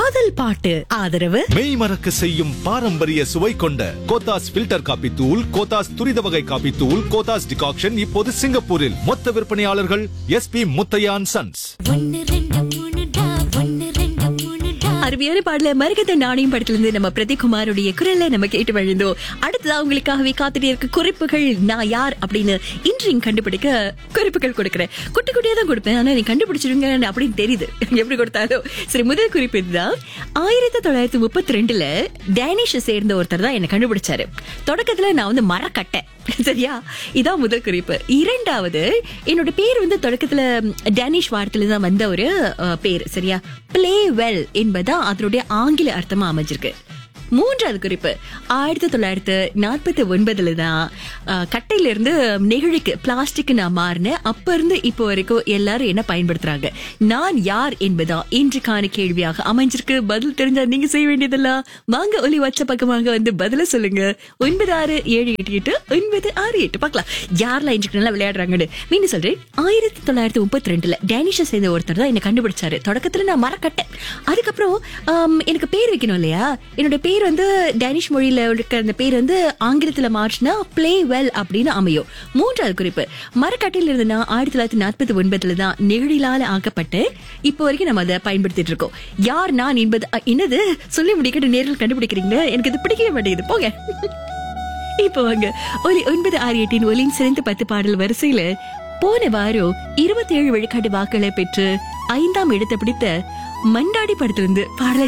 காதல் பாட்டு ஆதரவு மெய் மறக்க செய்யும் பாரம்பரிய சுவை கொண்ட கோத்தாஸ் ஃபில்டர் காபி தூள் கோத்தாஸ் துரித வகை காபி தூள் கோத்தாஸ் டிகாக்ஷன் இப்போது சிங்கப்பூரில் மொத்த விற்பனையாளர்கள் எஸ்பி முத்தையான் சன்ஸ் ஒன்னு ரெண்டு மூணுடா ஒன்னு ரெண்டு மூணுடா அருமையான பாடல மருகத நாணயம் படத்துல இருந்து நம்ம பிரதீப்குமாருடைய குரல்ல நம்ம கேட்டு வழிந்தோம் அடுத்ததா உங்களுக்காகவே காத்துட்டே இருக்க குறிப்புகள் நான் யார் அப்படின்னு இன்று இங்க கண்டுபிடிக்க குறிப்புகள் கொடுக்குறேன் குட்டி குட்டியா தான் கொடுப்பேன் ஆனா நீ கண்டுபிடிச்சிருங்க அப்படின்னு தெரியுது எப்படி கொடுத்தாலும் சரி முதல் குறிப்பு இதுதான் ஆயிரத்தி தொள்ளாயிரத்தி முப்பத்தி ரெண்டுல டேனிஷை சேர்ந்த ஒருத்தர் தான் என்ன கண்டுபிடிச்சாரு தொடக்கத்துல நான் வந்து மரக்கட்டேன் சரியா இதான் முதல் குறிப்பு இரண்டாவது என்னோட பேர் வந்து தொடக்கத்துல டேனிஷ் வார்த்தையில தான் வந்த ஒரு அஹ், பேர் சரியா பிளே வெல் என்பதா அதனுடைய ஆங்கில அர்த்தமா அமைஞ்சிருக்கு மூன்றாவது குறிப்பு ஆயிரத்தி தொள்ளாயிரத்து நாற்பத்தி ஒன்பதுல தான் அஹ், கட்டையில இருந்து நெகிழிக்கு பிளாஸ்டிக் நான் மாறினேன் அப்ப இருந்து இப்போ வரைக்கும் எல்லாரும் என்ன பயன்படுத்துறாங்க நான் யார் என்பதா இன்றைக்கான கேள்வியாக அமைஞ்சிருக்கு பதில் தெரிஞ்சா நீங்க செய்ய வேண்டியதெல்லாம் வாங்க ஒலி வச்ச பக்கமாக வந்து பதில சொல்லுங்க ஒன்பது ஆறு ஏழு எட்டு எட்டு ஒன்பது ஆறு எட்டு பார்க்கலாம் யாரெல்லாம் இன்றைக்கு நல்லா விளையாடுறாங்கன்னு மீண்டும் சொல்றேன் ஆயிரத்தி தொள்ளாயிரத்தி முப்பத்தி ரெண்டுல டேனிஷை சேர்ந்த ஒருத்தர் தான் என்ன கண்டுபிடிச்சாரு தொடக்கத்துல நான் மறக்கட்டேன் அதுக்கப்புறம் ஆம், எனக்கு பேர் வைக்கணும் இல்லையா என்னோட பேர் வந்து டேனிஷ் மொழியில இருக்க அந்த பேர் வந்து ஆங்கிலத்துல மாற்றினா பிளே வெல் அப்படின்னு அமையும் மூன்றாவது குறிப்பு மரக்கட்டையில இருந்துனா ஆயிரத்தி தொள்ளாயிரத்தி நாற்பத்தி ஒன்பதுல தான் நெகிழிலால ஆக்கப்பட்டு இப்போ வரைக்கும் நம்ம அதை பயன்படுத்திட்டு இருக்கோம் யார் நான் என்பது அ, என்னது சொல்லி முடிக்கிட்டு நேரில் கண்டுபிடிக்கிறீங்களா எனக்கு இது பிடிக்கவே மாட்டேங்குது போங்க இப்போ வாங்க ஒரு ஒன்பது ஆறு எட்டின் ஒலியின் சிறந்த பத்து பாடல் வரிசையில போன வாரம் இருபத்தி ஏழு விழுக்காட்டு வாக்களை பெற்று ஐந்தாம் இடத்தை பிடித்த மண்டாடி படத்திலிருந்து பாடலை